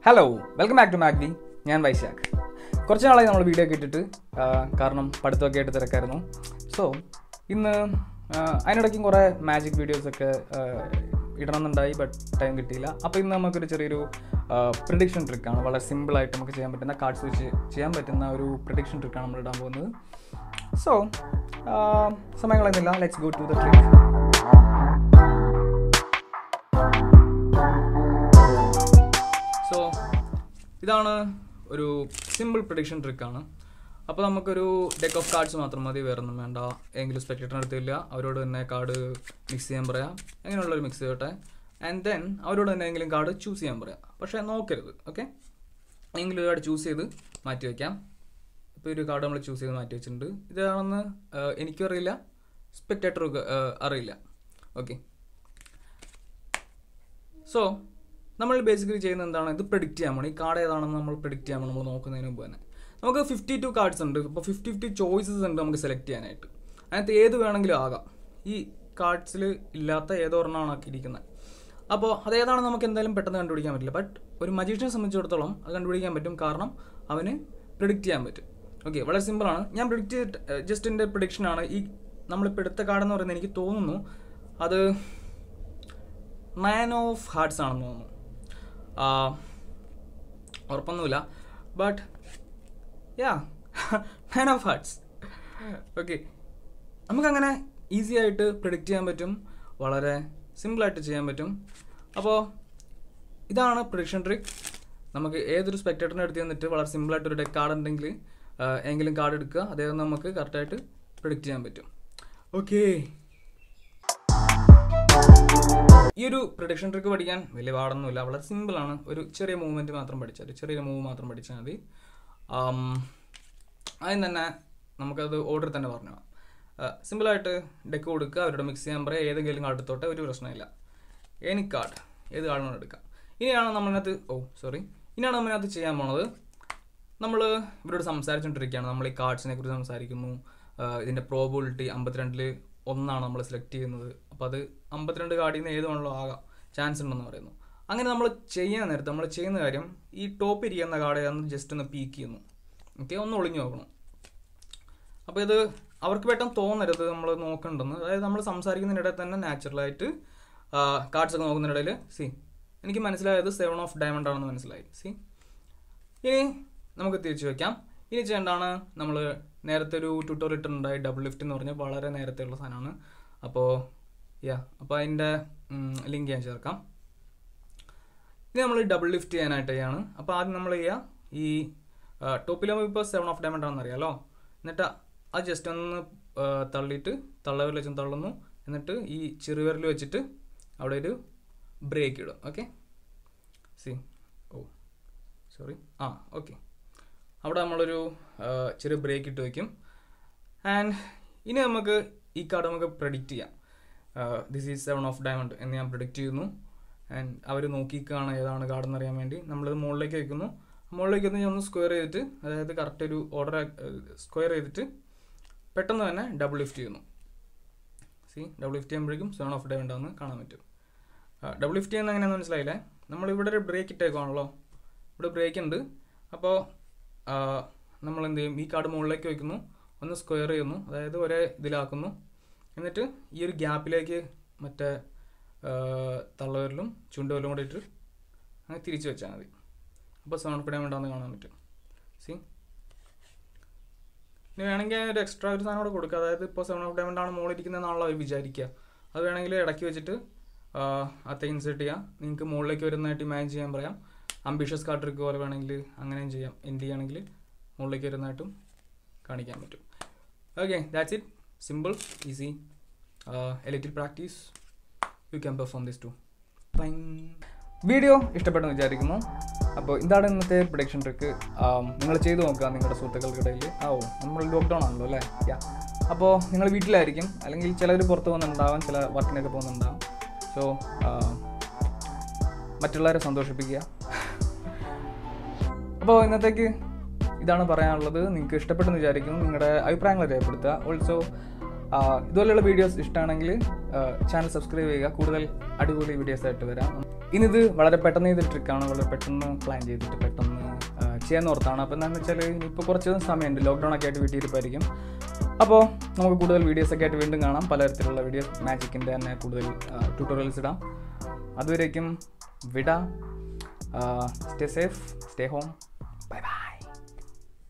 hello welcome back to Magdi ഞാൻ വൈശാഖ് കുറച്ച് നാളായി നമ്മൾ വീഡിയോ ഒക്കെ ഇട്ടിട്ട് ആ, കാരണം പഠിത്തമൊക്കെ ആയിട്ട് തിരക്കായിരുന്നു സോ ഇന്ന് ആ, അതിനിടയ്ക്കും കുറേ മാജിക് വീഡിയോസൊക്കെ ഇടണമെന്നുണ്ടായി ബട്ട് ടൈം കിട്ടിയില്ല അപ്പോൾ ഇന്ന് നമുക്കൊരു ചെറിയൊരു പ്രിഡിക്ഷൻ ട്രിക്കാണ് വളരെ സിമ്പിളായിട്ട് നമുക്ക് ചെയ്യാൻ പറ്റുന്ന കാർഡ്സ് വെച്ച് ചെയ്യാൻ പറ്റുന്ന ഒരു പ്രിഡിക്ഷൻ ട്രിക്കാണ് നമ്മൾ ഇടാൻ പോകുന്നത് സോ സമയം കളയുന്നില്ല let's go to the trick so ഇതാണ് ഒരു സിമ്പിൾ പ്രഡിക്ഷൻ ട്രിക്കാണ് അപ്പോൾ നമുക്കൊരു ഡെക്ക് ഓഫ് കാർഡ്സ് മാത്രം മതി വേറെ ഒന്നും വേണ്ട എങ്കിലും സ്പെക്ടേറ്ററിന് അടുത്തില്ല അവരോട് തന്നെ കാർഡ് മിക്സ് ചെയ്യാൻ പറയാം അങ്ങനെയുള്ളൊരു മിക്സ് ചെയ്യട്ടെ ആൻഡ് ദെൻ അവരോട് തന്നെ എങ്കിലും കാർഡ് ചൂസ് ചെയ്യാൻ പറയാം പക്ഷേ നോക്കരുത് ഓക്കെ എങ്കിലും ഒരു കാർഡ് ചൂസ് ചെയ്ത് മാറ്റി വയ്ക്കാം ഇപ്പോൾ ഒരു കാർഡ് നമ്മൾ ചൂസ് ചെയ്ത് മാറ്റി വെച്ചിട്ടുണ്ട് ഇതാണെന്ന് ആ, എനിക്കും അറിയില്ല സ്പെക്ടേറ്റർക്ക് അറിയില്ല ഓക്കെ സോ നമ്മൾ ബേസിക്കലി ചെയ്യുന്നത് എന്താണ് ഇത് പ്രെഡിക്റ്റ് ചെയ്യാൻ വേണം ഈ കാർഡ് ഏതാണെന്ന് നമ്മൾ പ്രെഡിക്റ്റ് ചെയ്യാൻ വേണം നമ്മൾ നോക്കുന്നതിന് മുമ്പ് തന്നെ നമുക്ക് ഫിഫ്റ്റി ടു കാർഡ്സ് ഉണ്ട് അപ്പോൾ ഫിഫ്റ്റി ഫിഫ്റ്റി ചോയ്സസ് ഉണ്ട് നമുക്ക് സെലക്ട് ചെയ്യാനായിട്ട് അതിനകത്ത് ഏത് വേണമെങ്കിലും ആകാം ഈ കാർഡ്സിൽ ഇല്ലാത്ത ഏതോ ഒരെണ്ണമാണ് ആക്കിയിരിക്കുന്നത് അപ്പോൾ അതേതാണെന്ന് നമുക്ക് എന്തായാലും പെട്ടെന്ന് കണ്ടുപിടിക്കാൻ പറ്റില്ല ബട്ട് ഒരു മജീഷ്യനെ സംബന്ധിച്ചിടത്തോളം അത് കണ്ടുപിടിക്കാൻ പറ്റും കാരണം അവന് പ്രിഡിക്റ്റ് ചെയ്യാൻ പറ്റും ഓക്കെ വളരെ സിമ്പിളാണ് ഞാൻ പ്രിഡിക്റ്റ് ജസ്റ്റ് എൻ്റെ പ്രഡിക്ഷനാണ് ഈ നമ്മളിപ്പോൾ എടുത്ത കാർഡെന്ന് പറയുന്നത് എനിക്ക് തോന്നുന്നു അത് നയൻ ഓഫ് ഹാർട്സ് ആണെന്ന് തോന്നുന്നു ആ, ഉറപ്പൊന്നുമില്ല but yeah nine of hearts okay നമുക്കങ്ങനെ ഈസി ആയിട്ട് പ്രിഡിക്റ്റ് ചെയ്യാൻ പറ്റും വളരെ സിമ്പിളായിട്ട് ചെയ്യാൻ പറ്റും അപ്പോൾ ഇതാണ് പ്രഡിക്ഷൻ ട്രിക്ക് നമുക്ക് ഏതൊരു സ്പെക്ടേറ്ററിൻ്റെ അടുത്ത് ചെന്നിട്ട് വളരെ സിമ്പിളായിട്ട് ഒരു ഡെക്ക് കാർഡ് ഉണ്ടെങ്കിൽ ആ, എങ്കിലും കാർഡ് എടുക്കുക അദ്ദേഹം നമുക്ക് കറക്റ്റായിട്ട് പ്രിഡിക്റ്റ് ചെയ്യാൻ പറ്റും ഓക്കേ ഈ ഒരു പ്രൊഡിക്ഷൻ ട്രിക്ക് പഠിക്കാൻ വലിയ പാടൊന്നുമില്ല വളരെ സിമ്പിളാണ് ഒരു ചെറിയ മൂവ്മെൻറ്റ് മാത്രം പഠിച്ചാൽ മതി ചെറിയ മൂവ് മാത്രം പഠിച്ചാൽ മതി ആം, ആദ്യം തന്നെ നമുക്കത് ഓർഡർ തന്നെ പറഞ്ഞു സിമ്പിളായിട്ട് ഡെക്ക് കൊടുക്കുക അവരോട് മിക്സ് ചെയ്യാൻ പറയുക ഏതെങ്കിലും കാർഡ് എടുത്തോട്ടെ ഒരു പ്രശ്നമില്ല എനി കാർഡ് ഏത് കാർഡ് വേണം എടുക്കാം ഇനിയാണ് നമ്മളിനകത്ത് ഓ സോറി ഇനിയാണ് നമ്മളിനകത്ത് ചെയ്യാൻ പോണത് നമ്മൾ ഇവരോട് സംസാരിച്ചുകൊണ്ടിരിക്കുകയാണ് നമ്മൾ ഈ കാർഡ്സിനെ കുറിച്ച് സംസാരിക്കുന്നു ആഹ് ഇതിൻ്റെ പ്രോബിലിറ്റി അമ്പത്തിരണ്ടിൽ ഒന്നാണ് നമ്മൾ സെലക്ട് ചെയ്യുന്നത് അപ്പോൾ അത് അമ്പത്തിരണ്ട് കാർഡിൽ നിന്ന് ഏത് വേണമല്ലോ ആകാം ചാൻസ് ഉണ്ടെന്ന് പറയുന്നു അങ്ങനെ നമ്മൾ ചെയ്യാൻ നേരത്തെ നമ്മൾ ചെയ്യുന്ന കാര്യം ഈ ടോപ്പ് ഇരിക്കുന്ന കാർഡ് ഏതാണെന്ന് ജസ്റ്റ് ഒന്ന് പീക്ക് ചെയ്യുന്നു ഓക്കെ ഒന്ന് ഒളിഞ്ഞു നോക്കണം അപ്പോൾ ഇത് അവർക്ക് പെട്ടെന്ന് തോന്നരുത് നമ്മൾ നോക്കണ്ടെന്ന് അതായത് നമ്മൾ സംസാരിക്കുന്നതിനിടയിൽ തന്നെ നാച്ചുറലായിട്ട് കാർഡ്സ് ഒക്കെ നോക്കുന്നതിനിടയിൽ സി എനിക്ക് മനസ്സിലായത് സെവൻ ഓഫ് ഡയമണ്ട് ആണെന്ന് മനസ്സിലായി സി ഇനി നമുക്ക് തിരിച്ചു വെക്കാം ഇനി ചെയ്യേണ്ടതാണ് നമ്മൾ നേരത്തെ ഒരു ട്യൂട്ടോറിയൽ ഇട്ടിട്ടുണ്ടായി ഡബിൾ ലിഫ്റ്റ് എന്ന് പറഞ്ഞാൽ വളരെ നേരത്തെ ഉള്ള സാധനമാണ് അപ്പോൾ യാ അപ്പോൾ അതിൻ്റെ ലിങ്ക് ഞാൻ ചേർക്കാം ഇനി നമ്മൾ ഡബിൾ ലിഫ്റ്റ് ചെയ്യാനായിട്ട് ചെയ്യാണ് അപ്പോൾ ആദ്യം നമ്മൾ ചെയ്യുക ഈ ടോപ്പിലാകുമ്പോൾ ഇപ്പോൾ സെവൻ ഓഫ് ഡയമണ്ട് ആണെന്ന് അറിയാലോ എന്നിട്ട് അത് ജസ്റ്റ് ഒന്ന് ആ, തള്ളിയിട്ട് തള്ളവിരൽ വെച്ച് തള്ളുന്നു എന്നിട്ട് ഈ ചെറുവിരൽ വെച്ചിട്ട് അവിടെ ഒരു ബ്രേക്ക് ഇടും okay see oh sorry ah okay അവിടെ നമ്മളൊരു ആ, ചെറിയ ബ്രേക്ക് ഇട്ട് വയ്ക്കും ആൻഡ് ഇനി നമുക്ക് ഈ കാർഡ് നമുക്ക് പ്രഡിക്റ്റ് ചെയ്യാം this is seven of diamond എന്ന് ഞാൻ പ്രഡിക്റ്റ് ചെയ്യുന്നു ആൻഡ് അവർ നോക്കിക്കാണ് ഏതാണ് കാർഡ് എന്ന് അറിയാൻ വേണ്ടി നമ്മളിത് മുകളിലേക്ക് വയ്ക്കുന്നു മുകളിലേക്ക് ഒന്ന് ഒന്ന് സ്ക്വയർ ചെയ്തിട്ട് അതായത് കറക്റ്റ് ഒരു ഓർഡർ സ്ക്വയർ ചെയ്തിട്ട് പെട്ടെന്ന് തന്നെ ഡബിൾ ലിഫ്റ്റ് ചെയ്യുന്നു സി ഡബിൾ ലിഫ്റ്റ് ചെയ്യുമ്പോഴേക്കും സെവൻ ഓഫ് ഡയമണ്ട് ആണെന്ന് കാണാൻ പറ്റും ഡബിൾ ലിഫ്റ്റ് ചെയ്യുന്ന എങ്ങനെയാണെന്ന് മനസ്സിലായില്ലേ നമ്മൾ ഇവിടെ ഒരു ബ്രേക്ക് ഇട്ടേക്കുവാണല്ലോ ഇവിടെ ബ്രേക്ക് ഉണ്ട് അപ്പോൾ നമ്മൾ എന്ത് ചെയ്യും ഈ കാർഡ് മുകളിലേക്ക് വയ്ക്കുന്നു ഒന്ന് സ്ക്വയർ ചെയ്യുന്നു അതായത് ഒരേ ഇതിലാക്കുന്നു എന്നിട്ട് ഈ ഒരു ഗ്യാപ്പിലേക്ക് മറ്റേ ആ, തള്ളവിരലും ചുണ്ടുവിരലും കൂടെ ഇട്ട് അങ്ങനെ തിരിച്ച് വെച്ചാൽ മതി അപ്പോൾ സൗണ്ട് പിടിയാൻ വേണ്ടാന്ന് കാണാൻ പറ്റും സി ഇനി വേണമെങ്കിൽ ഒരു എക്സ്ട്രാ ഒരു സാധനം കൂടെ കൊടുക്കുക അതായത് ഇപ്പോൾ സെവൻ ഓഫ് ഡയമണ്ട് ആണ് മുകളിലിരിക്കുന്നതെന്നാണല്ലോ അവർ വിചാരിക്കുക അത് വേണമെങ്കിൽ ഇടയ്ക്ക് വെച്ചിട്ട് ആ, അത്ത ഇൻസേർട്ട് ചെയ്യാം നിങ്ങൾക്ക് മുകളിലേക്ക് വരുന്നതായിട്ട് ഇമാജിൻ ചെയ്യാൻ പറയാം അംബിഷ്യസ് കാർഡ് ട്രിക്ക് പോലെ വേണമെങ്കിൽ അങ്ങനെയും ചെയ്യാം എൻഡ് ചെയ്യുകയാണെങ്കിൽ മുകളിലേക്ക് വരുന്നതായിട്ടും കാണിക്കാൻ പറ്റും okay that's it simple easy a little practice you can perform this too video ഇഷ്ടപ്പെട്ടെന്ന് വിചാരിക്കുന്നു അപ്പോൾ ഇതാണ് ഇന്നത്തെ പ്രൊഡക്ഷൻ ട്രിക്ക് നിങ്ങൾ ചെയ്തു നോക്കുക നിങ്ങളുടെ സുഹൃത്തുക്കൾക്കിടയിൽ ആ ഓ നമ്മൾ ലോക്ക്ഡൗൺ ആണല്ലോ അല്ലേ യാ അപ്പോൾ നിങ്ങൾ വീട്ടിലായിരിക്കും അല്ലെങ്കിൽ ചിലർ പുറത്ത് പോകുന്നുണ്ടാവാം ചില വർക്കിനൊക്കെ പോകുന്നുണ്ടാവാം സോ മറ്റുള്ളവരെ സന്തോഷിപ്പിക്കുക അപ്പോൾ ഇന്നത്തേക്ക് ഇതാണ് പറയാനുള്ളത് നിങ്ങൾക്ക് ഇഷ്ടപ്പെട്ടെന്ന് വിചാരിക്കുന്നു നിങ്ങളുടെ അഭിപ്രായങ്ങൾ രേഖപ്പെടുത്തുക ഓൾസോ ഇതുപോലെയുള്ള വീഡിയോസ് ഇഷ്ടമാണെങ്കിൽ ചാനൽ സബ്സ്ക്രൈബ് ചെയ്യുക കൂടുതൽ അടിപൊളി വീഡിയോസ് ആയിട്ട് വരാം ഇനിത് വളരെ പെട്ടെന്ന് ചെയ്ത ട്രിക്കാണ് വളരെ പെട്ടെന്ന് പ്ലാൻ ചെയ്തിട്ട് പെട്ടെന്ന് ആ, ചെയ്യാൻ ഓർത്താണ് അപ്പോൾ എന്താണെന്ന് വെച്ചാൽ ഇനിയിപ്പോൾ കുറച്ച് ദിവസം സമയമുണ്ട് ലോക്ക്ഡൗൺ ഒക്കെ ആയിട്ട് വീട്ടിലിരിപ്പായിരിക്കും അപ്പോൾ നമുക്ക് കൂടുതൽ വീഡിയോസ് ഒക്കെ ആയിട്ട് വീണ്ടും കാണാം പലതരത്തിലുള്ള വീഡിയോസ് മാജിക്കിൻ്റെ തന്നെ കൂടുതൽ ട്യൂട്ടോറിയൽസ് ഇടാം അതുവരേക്കും വിടാം stay safe stay home bye by